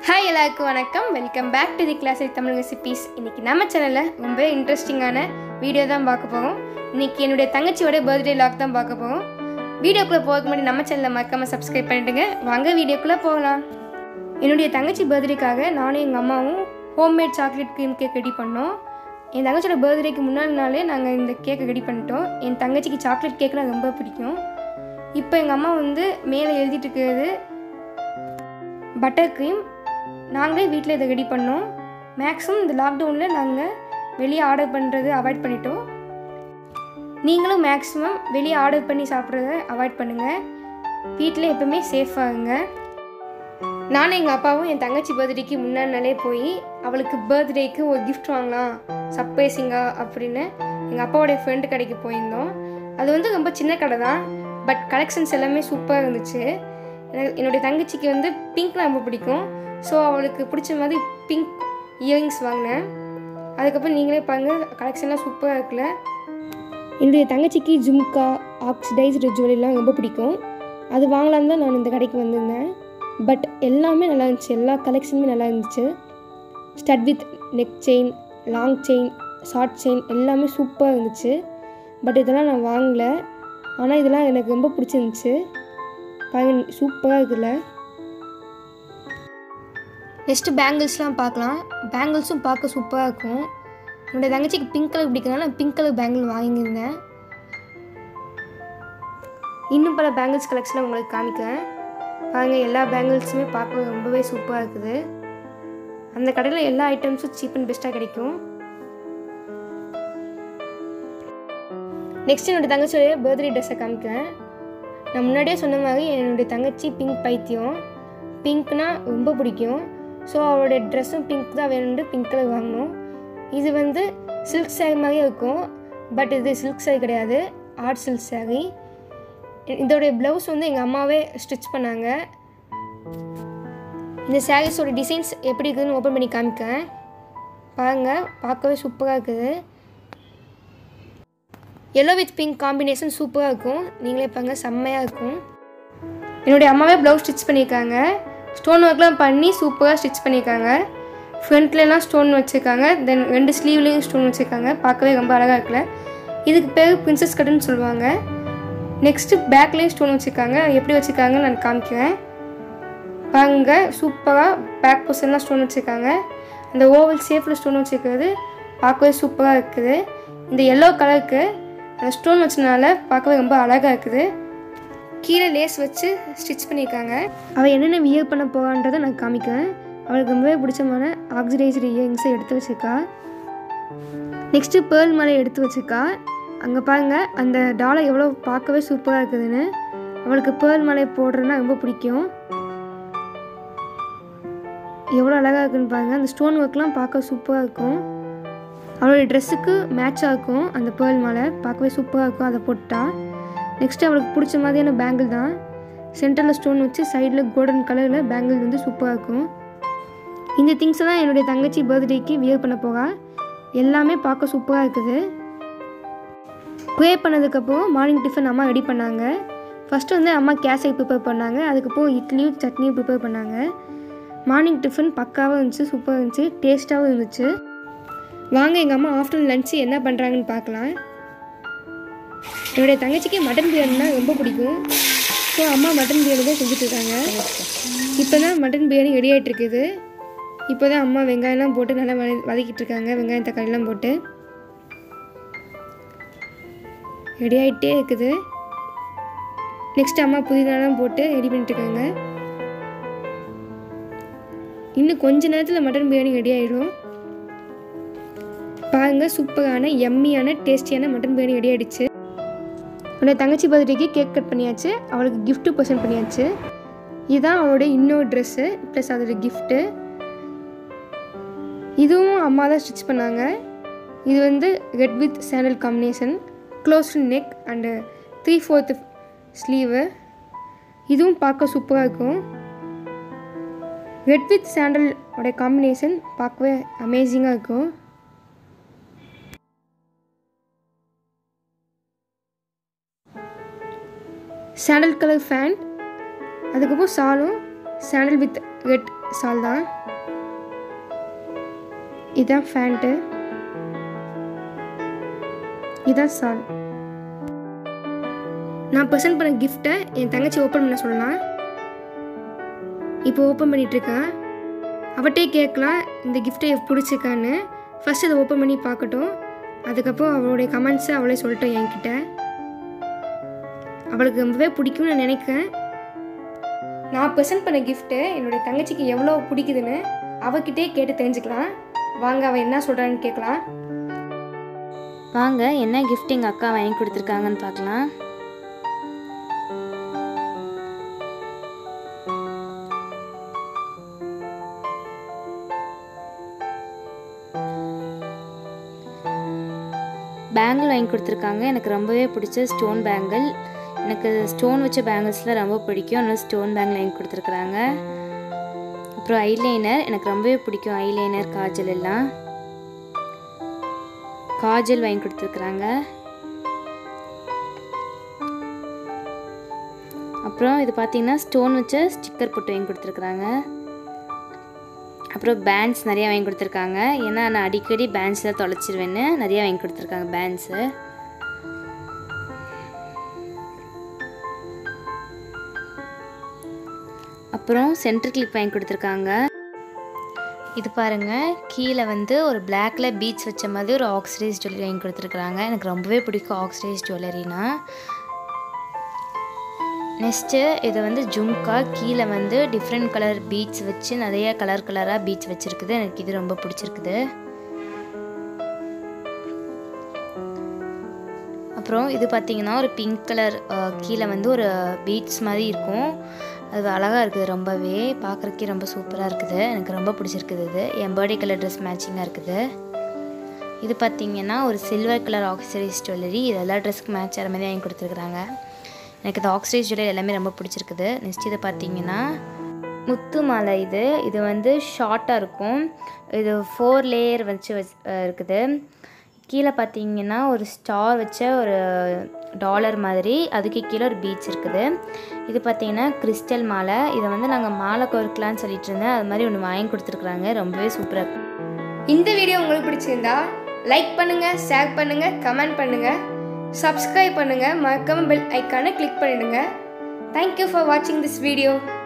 hi எல்லாருக்கும் வணக்கம் welcome back to the classic Tamil recipes இன்னைக்கு நம்ம சேனலில் ரொம்ப இன்ட்ரெஸ்டிங்கான வீடியோ தான் பார்க்க போகிறோம் இன்னைக்கு என்னுடைய தங்கச்சியோட பர்த்டே லாக் தான் பார்க்க போகிறோம் வீடியோக்குள்ளே போகிறதுக்கு முன்னாடி நம்ம சேனலை மறக்காமல் சப்ஸ்கிரைப் பண்ணிட்டுங்க வாங்க வீடியோக்குள்ளே போகலாம் என்னுடைய தங்கச்சி பர்த்டேக்காக நானும் எங்கள் அம்மாவும் homemade chocolate cream cake ready பண்ணோம் என் தங்கச்சியோட பர்த்டேக்கு முன்னாடி நாளே நாங்கள் இந்த கேக்கை ரெடி பண்ணிட்டோம் என் தங்கச்சிக்கு சாக்லேட் கேக்னா ரொம்ப பிடிக்கும் இப்போ எங்கள் அம்மா வந்து மேலே எழுதிட்டு இருக்கிறது பட்டர் க்ரீம் நாங்களே வீட்டில் இதை ரெடி பண்ணோம் மேக்ஸிமம் இந்த லாக்டவுனில் நாங்கள் வெளியே ஆர்டர் பண்ணுறது அவாய்ட் பண்ணிட்டோம் நீங்களும் மேக்ஸிமம் வெளியே ஆர்டர் பண்ணி சாப்பிட்றத அவாய்ட் பண்ணுங்கள் வீட்டில் எப்பவுமே சேஃபாக இருங்க நானும் எங்கள் அப்பாவும் என் தங்கச்சி பர்த்டேக்கு முன்னாடி நாளே போய் அவளுக்கு பர்த்டேக்கு ஒரு கிஃப்ட் வாங்கலாம் சர்ப்ரைசிங்கா அப்படின்னு எங்கள் அப்பாவோடைய ஃப்ரெண்டு கடைக்கு போயிருந்தோம் அது வந்து ரொம்ப சின்ன கடை தான் பட் கலெக்ஷன்ஸ் எல்லாமே சூப்பராக இருந்துச்சு எனக்கு- என்னுடைய தங்கச்சிக்கு வந்து பிங்க் ரொம்ப பிடிக்கும் ஸோ அவளுக்கு பிடிச்ச மாதிரி பிங்க் இயரிங்ஸ் வாங்கினேன் அதுக்கப்புறம் நீங்களே பாருங்கள் கலெக்ஷன்லாம் சூப்பராக இருக்குல்ல என்னுடைய தங்கச்சிக்கு ஜும்கா ஆக்சிடைஸ்டு ஜுவல்லாம் ரொம்ப பிடிக்கும் அது வாங்கலாம் தான் நான் இந்த கடைக்கு வந்திருந்தேன் பட் எல்லாமே நல்லா இருந்துச்சு எல்லா கலெக்ஷனுமே நல்லா இருந்துச்சு stud with neck chain long chain short chain எல்லாமே சூப்பராக இருந்துச்சு பட் இதெல்லாம் நான் வாங்கலை ஆனால் இதெல்லாம் எனக்கு ரொம்ப பிடிச்சிருந்துச்சு பாருங்க சூப்பராக இருக்குல்ல நெக்ஸ்ட்டு பேங்கிள்ஸ்லாம் பார்க்கலாம் பேங்கிள்ஸும் பார்க்க சூப்பராக இருக்கும் என்னோட தங்கச்சிக்கு பிங்க் கலர் பிடிக்கிறதுனால நான் பிங்க் கலர் பேங்கிள் வாங்கியிருந்தேன் இன்னும் பல பேங்கிள்ஸ் கலெக்ஷனை உங்களுக்கு காமிக்கிறேன் பாருங்கள் எல்லா பேங்கிள்ஸுமே பார்க்க ரொம்பவே சூப்பராக இருக்குது அந்த கடையில் எல்லா ஐட்டம்ஸும் சீப் அண்ட் பெஸ்ட்டாக கிடைக்கும் நெக்ஸ்ட் என்னோட தங்கச்சியோடைய பர்த்டே ட்ரெஸ்ஸை காமிக்கிறேன் நான் முன்னாடியே சொன்ன மாதிரி என்னுடைய தங்கச்சி பிங்க் பைத்தியம் பிங்க்னா ரொம்ப பிடிக்கும் ஸோ அவளுடைய ட்ரெஸ்ஸும் பிங்க் தான் வேணும்னு பிங்க் கலர் வாங்கினோம் இது வந்து சில்க் saree மாதிரியே இருக்கும் பட் இது சில்க் saree கிடையாது ஆர்ட் சில்க் saree இதோடைய ப்ளவுஸ் வந்து எங்கள் அம்மாவே ஸ்டிச் பண்ணாங்க இந்த சாரீஸோட டிசைன்ஸ் எப்படி இருக்குதுன்னு ஓப்பன் பண்ணி காமிக்கிறேன் பாருங்கள் பார்க்கவே சூப்பராக இருக்குது எல்லோ வித் பிங்க் காம்பினேஷன் சூப்பராக இருக்கும் நீங்களே பாருங்க செம்மையாக இருக்கும் என்னுடைய அம்மாவே ப்ளவுஸ் ஸ்டிச் பண்ணியிருக்காங்க ஸ்டோன் ஒர்க்லாம் பண்ணி சூப்பராக ஸ்டிச் பண்ணியிருக்காங்க ஃப்ரண்ட்லலாம் ஸ்டோன் வச்சுருக்காங்க தென் ரெண்டு ஸ்லீவ்லேயும் ஸ்டோன் வச்சுருக்காங்க பார்க்கவே ரொம்ப அழகாக இருக்குல்ல இதுக்கு பேர் பிரின்சஸ் கட்டுன்னு சொல்லுவாங்க நெக்ஸ்ட்டு பேக்லேயும் ஸ்டோன் வச்சுருக்காங்க எப்படி வச்சுருக்காங்கன்னு நான் காமிக்கிறேன் பாருங்க சூப்பராக பேக் பொசன்லாம் ஸ்டோன் வச்சுருக்காங்க அந்த ஓவல் ஷேப்பில் ஸ்டோன் வச்சுருக்கிறது பார்க்கவே சூப்பராக இருக்குது இந்த எல்லோ கலருக்கு அந்த ஸ்டோன் வச்சனால பார்க்கவே ரொம்ப அழகாக இருக்குது கீழே லேஸ் வச்சு ஸ்டிச் பண்ணியிருக்காங்க அவள் என்னென்ன வியர் பண்ண போகான்றதை நான் காமிக்கிறேன் அவளுக்கு ரொம்பவே பிடிச்சமான ஆக்சிடைஸ்டு இயரிங்ஸை எடுத்து வச்சிருக்கா நெக்ஸ்ட்டு பேர்ல் மலை எடுத்து வச்சிருக்கா அங்கே பாருங்க அந்த டாலர் எவ்வளோ பார்க்கவே சூப்பராக இருக்குதுன்னு அவளுக்கு பேர்ல் மலை போடுறதுனா ரொம்ப பிடிக்கும் எவ்வளோ அழகாக இருக்குன்னு பாருங்க அந்த ஸ்டோன் ஒர்க்லாம் பார்க்க சூப்பராக இருக்கும் அவளோட ட்ரெஸ்ஸுக்கு மேட்சாக இருக்கும் அந்த பேர்ல் மாலை பார்க்கவே சூப்பராக இருக்கும் அதை போட்டா நெக்ஸ்ட் அவளுக்கு பிடிச்ச மாதிரியான பேங்கிள் தான் சென்டரில் ஸ்டோன் வச்சு சைடில் கோல்டன் கலரில் பேங்கிள் வந்து சூப்பராக இருக்கும் இந்த திங்ஸை தான் என்னுடைய தங்கச்சி பர்த்டேக்கு வியர் பண்ண போகா எல்லாமே பார்க்க சூப்பராக இருக்குது ப்ரே பண்ணதுக்கப்புறம் மார்னிங் டிஃபன் அம்மா ரெடி பண்ணாங்க ஃபஸ்ட்டு வந்து அம்மா கேசரி ப்ரிப்பேர் பண்ணாங்க அதுக்கப்புறம் இட்லியும் சட்னியும் ப்ரிப்பேர் பண்ணாங்க மார்னிங் டிஃபன் பக்காவாக இருந்துச்சு சூப்பராக இருந்துச்சு டேஸ்ட்டாகவும் இருந்துச்சு வாங்க எங்கள் அம்மா ஆஃப்டர்நூன் லஞ்சு என்ன பண்ணுறாங்கன்னு பார்க்கலாம் என்னுடைய தங்கச்சிக்கு மட்டன் பிரியாணினா ரொம்ப பிடிக்கும் ஸோ அம்மா மட்டன் பிரியாணி தான் செஞ்சுட்டு இருக்காங்க இப்போ தான் மட்டன் பிரியாணி ரெடி ஆகிட்டு இருக்குது இப்போ தான் அம்மா வெங்காயம்லாம் போட்டு நல்லா வத வதக்கிட்டு இருக்காங்க வெங்காயம் தக்காளிலாம் போட்டு ரெடி ஆகிட்டே இருக்குது நெக்ஸ்ட் அம்மா புதினாலாம் போட்டு ரெடி பண்ணிட்டு இருக்காங்க இன்னும் கொஞ்ச நேரத்தில் மட்டன் பிரியாணி ரெடி ஆயிடும் பாருங்க சூப்பரான எம்மியான டேஸ்டியான மட்டன் பிரியாணி ரெடி ஆயிடுச்சு உன்னோட தங்கச்சி பர்த்டேக்கு கேக் கட் பண்ணியாச்சு அவளுக்கு gift ப்ரெசென்ட் பண்ணியாச்சு இதுதான் அவளோட இன்னொரு ட்ரெஸ்ஸு ப்ளஸ் அதோட கிஃப்ட்டு இதுவும் அம்மா தான் ஸ்டிச் பண்ணாங்க இது வந்து red with sandal combination close neck and three fourth sleeve இதுவும் பார்க்க சூப்பராக இருக்கும் ரெட் வித் சாண்டல் உடைய காம்பினேஷன் பார்க்கவே அமேசிங்காக இருக்கும் சாண்டல் கலர் ஃபேண்ட் அதுக்கப்புறம் சாலும் சாண்டல் வித் ரெட் சால் தான் இதுதான் ஃபேண்ட்டு இதுதான் சால் நான் ப்ரெசென்ட் பண்ண கிஃப்ட்டை என் தங்கச்சி ஓப்பன் பண்ண சொல்லலாம் இப்போ ஓப்பன் பண்ணிகிட்ருக்கேன் அவட்டே கேட்கலாம் இந்த கிஃப்ட்டை பிடிச்சிருக்கான்னு ஃபஸ்ட் அதை ஓப்பன் பண்ணி பார்க்கட்டும் அதுக்கப்புறம் அவளுடைய கமெண்ட்ஸை அவளே சொல்லிட்டோம் என்கிட்ட அவளுக்கு ரொம்பவே பிடிக்கும்னு நான் நினைக்கிறேன் நான் ப்ரெசென்ட் பண்ண கிஃப்ட்டு என்னுடைய தங்கச்சிக்கு எவ்வளோ பிடிக்குதுன்னு அவகிட்டே கேட்டு தெரிஞ்சுக்கலாம் வாங்க அவள் என்ன சொல்கிறான்னு கேட்கலாம் வாங்க என்ன gift எங்கள் அக்கா வாங்கி கொடுத்துருக்காங்கன்னு பார்க்கலாம் பேங்கிள் வாங்கி கொடுத்துருக்காங்க எனக்கு ரொம்பவே பிடிச்ச ஸ்டோன் பேங்கிள் எனக்கு ஸ்டோன் வச்ச பேங்கிள்ஸில் ரொம்ப பிடிக்கும் அதனால ஸ்டோன் பேங்கிள் வாங்கி கொடுத்துருக்குறாங்க அப்புறம் ஐலைனர் எனக்கு ரொம்பவே பிடிக்கும் ஐலைனர் காஜல் எல்லாம் காஜல் வாங்கி கொடுத்துருக்குறாங்க அப்புறம் இது பார்த்தீங்கன்னா ஸ்டோன் வச்ச ஸ்டிக்கர் போட்டு வாங்கி கொடுத்துருக்குறாங்க அப்புறம் பேண்ட்ஸ் நிறையா வாங்கி கொடுத்துருக்காங்க ஏன்னா நான் அடிக்கடி பேண்ட்ஸில் தொலைச்சிருவேன்னு நிறையா வாங்கி கொடுத்துருக்காங்க பேண்ட்ஸு அப்புறம் சென்டர் கிளிப் வாங்கி கொடுத்துருக்காங்க இது பாருங்க கீழே வந்து ஒரு பிளாக்ல பீட்ஸ் வச்ச மாதிரி ஒரு ஆக்சிடைஸ் ஜுவல்லரி வாங்கி கொடுத்துருக்குறாங்க எனக்கு ரொம்பவே பிடிக்கும் ஆக்சிடைஸ் ஜுவல்லரினா நெக்ஸ்ட்டு இது வந்து ஜும்கா கீழே வந்து டிஃப்ரெண்ட் கலர் பீட்ஸ் வச்சு நிறைய கலர் கலராக பீட்ஸ் வச்சுருக்குது எனக்கு இது ரொம்ப பிடிச்சிருக்குது அப்புறம் இது பார்த்தீங்கன்னா ஒரு பிங்க் கலர் கீழே வந்து ஒரு பீட்ஸ் மாதிரி இருக்கும் அது அழகாக இருக்குது ரொம்பவே பார்க்குறக்கே ரொம்ப சூப்பராக இருக்குது எனக்கு ரொம்ப பிடிச்சிருக்குது இது என் பர்த்டே கலர் ட்ரெஸ் மேட்சிங்காக இருக்குது இது பார்த்தீங்கன்னா ஒரு சில்வர் கலர் ஆக்சரைஸ் ஜுவல்லரி இது எல்லா ட்ரெஸ்க்கு மேட்ச் ஆகிற மாதிரி வாங்கி கொடுத்துருக்குறாங்க எனக்கு இந்த ஆக்சரைஸ் ஜுவல்லரி எல்லாமே ரொம்ப பிடிச்சிருக்குது நெக்ஸ்ட் இது பார்த்தீங்கன்னா முத்து மாலை இது இது வந்து ஷார்ட்டாக இருக்கும் இது ஃபோர் லேயர் வச்சு வச் அஹ் இருக்குது கீழே பார்த்தீங்கன்னா ஒரு ஸ்டார் வச்ச ஒரு டாலர் மாதிரி அதுக்கு கீழே ஒரு பீச் இருக்குது இது பார்த்தீங்கன்னா கிறிஸ்டல் மாலை இதை வந்து நாங்கள் மாலை கோர்க்கலான்னு சொல்லிட்டு இருந்தேன் அது மாதிரி ஒன்று வாங்கி கொடுத்துருக்குறாங்க ரொம்பவே சூப்பராக இருக்கு இந்த வீடியோ உங்களுக்கு பிடிச்சிருந்தா லைக் பண்ணுங்க ஷேர் பண்ணுங்க கமெண்ட் பண்ணுங்க சப்ஸ்கிரைப் பண்ணுங்க மறக்காம பெல் ஐக்கானை கிளிக் பண்ணிடுங்க தேங்க்யூ ஃபார் வாட்சிங் திஸ் வீடியோ